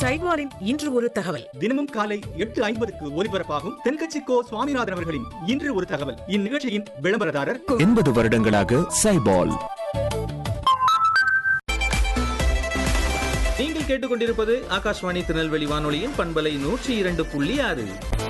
சைவாரின் இன்று ஒரு தகவல் தினமும் காலை எட்டு ஐம்பதுக்கு ஒலிபரப்பாகும் தென்கட்சி கோ சுவாமிநாதன் அவர்களின் இன்று ஒரு தகவல் இந்நிகழ்ச்சியின் விளம்பரதாரர் எண்பது வருடங்களாக சைபால் நீங்கள் கேட்டுக்கொண்டிருப்பது ஆகாஷ்வாணி திருநெல்வேலி வானொலியின் பண்பலை நூற்றி இரண்டு புள்ளி ஆறு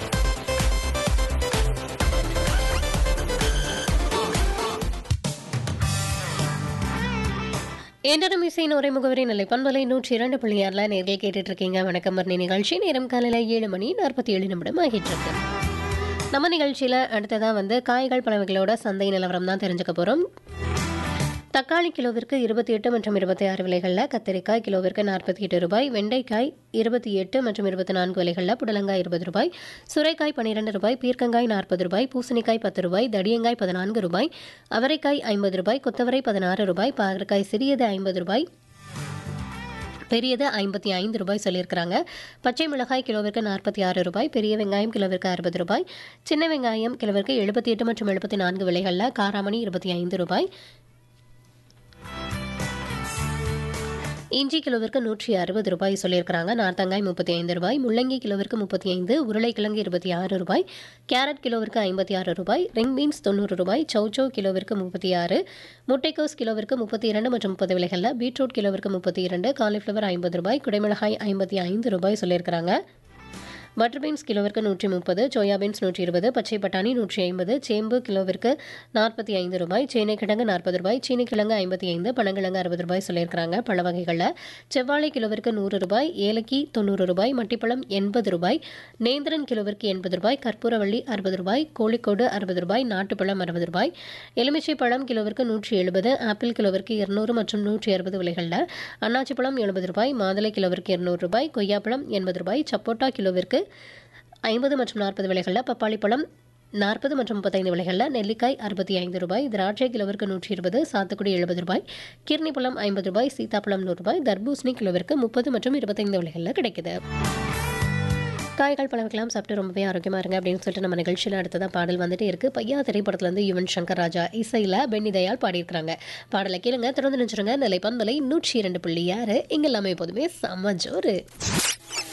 என்றும் இசையின் உரை முகவரி நிலை பண்பலை நூற்றி இரண்டு புள்ளி ஆறில் நேரில் கேட்டுட்டு இருக்கீங்க வணக்கம் மரணி நிகழ்ச்சி நேரம் காலையில் ஏழு மணி நாற்பத்தி ஏழு நிமிடம் ஆகிட்டு இருக்கு நம்ம நிகழ்ச்சியில் அடுத்ததாக வந்து காய்கள் பழமைகளோட சந்தை நிலவரம் தான் தெரிஞ்சுக்க போகிறோம் தக்காளி கிலோவிற்கு இருபத்தி எட்டு மற்றும் இருபத்தி ஆறு விலைகளில் கத்திரிக்காய் கிலோவிற்கு நாற்பத்தி எட்டு ரூபாய் வெண்டைக்காய் இருபத்தி எட்டு மற்றும் இருபத்தி நான்கு விலைகளில் புடலங்காய் இருபது ரூபாய் சுரைக்காய் பன்னிரெண்டு ரூபாய் பீர்க்கங்காய் நாற்பது ரூபாய் பூசணிக்காய் பத்து ரூபாய் தடியங்காய் பதினான்கு ரூபாய் அவரைக்காய் ஐம்பது ரூபாய் கொத்தவரை பதினாறு ரூபாய் பாகற்காய் சிறியது ஐம்பது ரூபாய் பெரியது ஐம்பத்தி ஐந்து ரூபாய் சொல்லியிருக்கிறாங்க பச்சை மிளகாய் கிலோவிற்கு நாற்பத்தி ஆறு ரூபாய் பெரிய வெங்காயம் கிலோவிற்கு அறுபது ரூபாய் சின்ன வெங்காயம் கிலோவிற்கு எழுபத்தி எட்டு மற்றும் எழுபத்தி நான்கு விலைகளில் காராமணி இருபத்தி ஐந்து ரூபாய் இஞ்சி கிலோவிற்கு நூற்றி அறுபது ரூபாய் சொல்லியிருக்கிறாங்க நார்த்தங்காய் முப்பத்தி ஐந்து ரூபாய் முள்ளங்கி கிலோவிற்கு முப்பத்தி ஐந்து உருளைக்கிழங்கு இருபத்தி ஆறு ரூபாய் கேரட் கிலோவிற்கு ஐம்பத்தி ஆறு ரூபாய் ரிங் பீன்ஸ் தொண்ணூறு ரூபாய் சௌச்சௌ கிலோவிற்கு முப்பத்தி ஆறு முட்டைக்கோஸ் கிலோவிற்கு முப்பத்தி இரண்டு மற்றும் முப்பது விலைகளில் பீட்ரூட் கிலோவிற்கு முப்பத்தி இரண்டு காலிஃப்ளவர் ஐம்பது ரூபாய் குடைமிளகாய் ஐம்பத்தி ஐந்து ரூபாய் சொல்லியிருக்கிறாங்க பட்டர் பீன்ஸ் கிலோவிற்கு நூற்றி முப்பது சோயா பீன்ஸ் நூற்றி இருபது பச்சை பட்டாணி நூற்றி ஐம்பது சேம்பு கிலோவிற்கு நாற்பத்தி ஐந்து ரூபாய் சேனைக்கிழங்கு நாற்பது ரூபாய் சீனிக்கிழங்கு ஐம்பத்தி ஐந்து பனங்கிழங்கு அறுபது ரூபாய் சொல்லியிருக்கிறாங்க பழ வகைகளில் செவ்வாழை கிலோவிற்கு நூறு ரூபாய் ஏலக்கி தொண்ணூறு ரூபாய் மட்டிப்பழம் எண்பது ரூபாய் நேந்திரன் கிலோவிற்கு எண்பது ரூபாய் கற்பூரவள்ளி அறுபது ரூபாய் கோழிக்கோடு அறுபது ரூபாய் நாட்டுப்பழம் அறுபது ரூபாய் எலுமிச்சை பழம் கிலோவிற்கு நூற்றி எழுபது ஆப்பிள் கிலோவிற்கு இருநூறு மற்றும் நூற்றி அறுபது விலைகளில் அன்னாச்சி பழம் எழுபது ரூபாய் மாதுளை கிலோவிற்கு இருநூறு ரூபாய் கொய்யாப்பழம் எண்பது ரூபாய் சப்போட்டா கிலோவிற்கு ஐம்பது மற்றும் நாற்பது விலைகளில் பப்பாளி பழம் நாற்பது மற்றும் முப்பத்தைந்து விலைகளில் நெல்லிக்காய் அறுபத்தி ஐந்து ரூபாய் திராட்சை கிலோவிற்கு நூற்றி இருபது சாத்துக்குடி எழுபது ரூபாய் கிர்னி பழம் ஐம்பது ரூபாய் சீதாப்பழம் நூறு ரூபாய் தர்பூசணி கிலோவிற்கு முப்பது மற்றும் இருபத்தைந்து விலைகளில் கிடைக்குது காய்கள் பழமைக்கெல்லாம் சாப்பிட்டு ரொம்பவே ஆரோக்கியமாக இருங்க அப்படின்னு சொல்லிட்டு நம்ம நிகழ்ச்சியில் அடுத்ததாக பாடல் வந்துட்டு இருக்கு பையா திரைப்படத்துலேருந்து யுவன் சங்கர் ராஜா இசையில் பென்னி தயாள் பாடியிருக்கிறாங்க பாடலை கேளுங்க திறந்து நினைச்சிருங்க நிலைப்பந்தலை நூற்றி இரண்டு புள்ளி ஆறு இங்கே எல்லாமே எப்போதுமே செம்ம ஜோறு